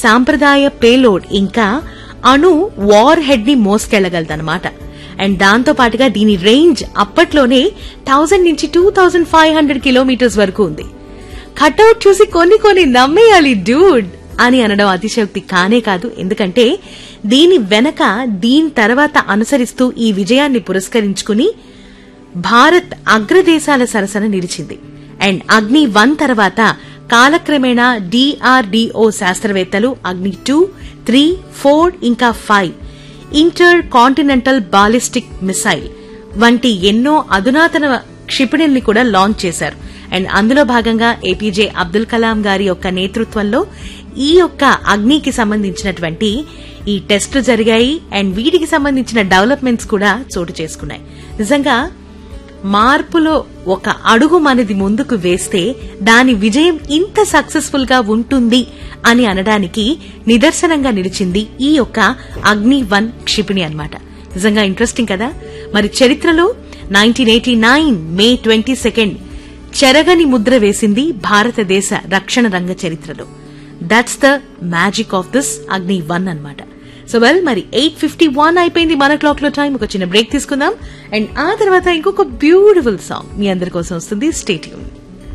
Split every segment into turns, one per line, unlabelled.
సాంప్రదాయ పేలోడ్ ఇంకా అణు వార్ హెడ్ ని మోసుకెళ్లగలదన్నమాట అండ్ దాంతో పాటుగా దీని రేంజ్ అప్పట్లోనే థౌజండ్ నుంచి two thousand five hundred kilometres వరకు ఉంది కట్అవుట్ చూసి కొన్ని కొన్ని నమ్మేయాలి డ్యూడ్ అని అనడం అతిశయోక్తి కానే కాదు ఎందుకంటే దీని వెనక దీని తర్వాత అనుసరిస్తూ ఈ విజయాన్ని పురస్కరించుకుని భారత్ అగ్రదేశాల సరసన నిలిచింది అండ్ అగ్ని వన్ తర్వాత కాలక్రమేణా డిఆర్డిఓ శాస్త్రవేత్తలు అగ్ని టూ త్రీ ఫోర్ ఇంకా five intercontinental ballistic missile వంటి ఎన్నో అధునాతన క్షిపణుల్ని కూడా లాంచ్ చేశారు అండ్ అందులో భాగంగా ఏపీజే అబ్దుల్ కలాం గారి యొక్క నేతృత్వంలో ఈ యొక్క అగ్నికి సంబంధించినటువంటి ఈ టెస్టులు జరిగాయి అండ్ వీటికి సంబంధించిన డెవలప్మెంట్స్ కూడా చోటు చేసుకున్నాయి నిజంగా మార్పులో ఒక అడుగు మనది ముందుకు వేస్తే దాని విజయం ఇంత సక్సెస్ఫుల్ గా ఉంటుంది అని అనడానికి నిదర్శనంగా నిలిచింది ఈ యొక్క అగ్ని వన్ క్షిపణి అన్నమాట నిజంగా ఇంట్రెస్టింగ్ కదా మరి చరిత్రలో nineteen eighty nine May twenty second చెరగని ముద్ర వేసింది భారతదేశ రక్షణ రంగ చరిత్రలో that's the magic of this Agni one అన్నమాట సో వెల్ మరి ఎయిట్ ఫిఫ్టీ వన్ అయిపోయింది మన క్లాక్ లో టైం ఒక చిన్న బ్రేక్ తీసుకుందాం అండ్ ఆ తర్వాత ఇంకొక బ్యూటిఫుల్ సాంగ్ మీ అందరి కోసం వస్తుంది స్టేట్యూన్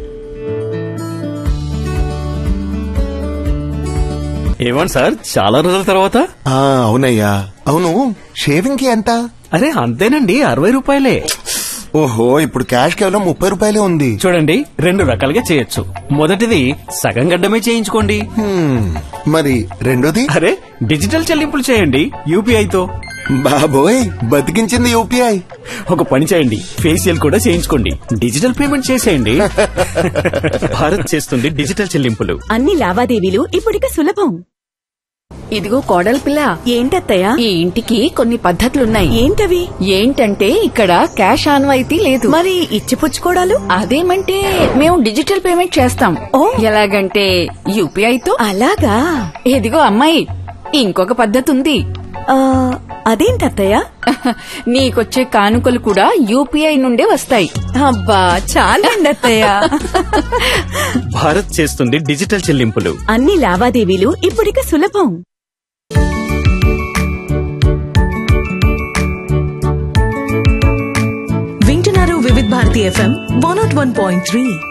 ఏమండి సార్ చాలా రోజుల తర్వాత
ఆ, అవునయ్యా అవును షేవింగ్ కి ఎంత
అరే అంతేనండి అరవై రూపాయలే
ఓహో ఇప్పుడు క్యాష్ కేవలం ముప్పై రూపాయలే ఉంది
చూడండి రెండు రకాలుగా చేయొచ్చు మొదటిది సగం గడ్డమే చేయించుకోండి
హ్మ్, మరి రెండోది
అరే డిజిటల్ చెల్లింపులు చేయండి యూపీఐతో
బాబోయ్ బతికించింది యూపీఐ
ఒక పని చేయండి ఫేషియల్ కూడా చేయించుకోండి డిజిటల్ పేమెంట్ చేసేయండి భారత్ చేస్తుంది డిజిటల్ చెల్లింపులు
అన్ని లావాదేవీలు ఇప్పుడిక సులభం
ఇదిగో కోడలి పిల్ల
ఏంటత్తయ్యా
ఈ ఇంటికి కొన్ని పద్ధతులున్నాయి
ఏంటవి
ఏంటంటే ఇక్కడ క్యాష్ ఆన్వాయితీ లేదు
మరి ఇచ్చిపుచ్చుకోడాలు
అదేమంటే మేము డిజిటల్ పేమెంట్ చేస్తాం
ఓ.
ఎలాగంటే యూపీఐతో
అలాగా
ఇదిగో అమ్మాయి ఇంకొక పద్ధతి ఉంది
ఆ, అదేంటత్తయ్యా
నీకొచ్చే కానుకలు కూడా యూపీఐ నుండే వస్తాయి
అబ్బా చాలండి అత్తయ్య
భారత్ చేస్తుంది డిజిటల్ చెల్లింపులు
అన్ని లావాదేవీలు ఇప్పుడిక సులభం
వింటున్నారు Vividh Bharati FM one nought one point three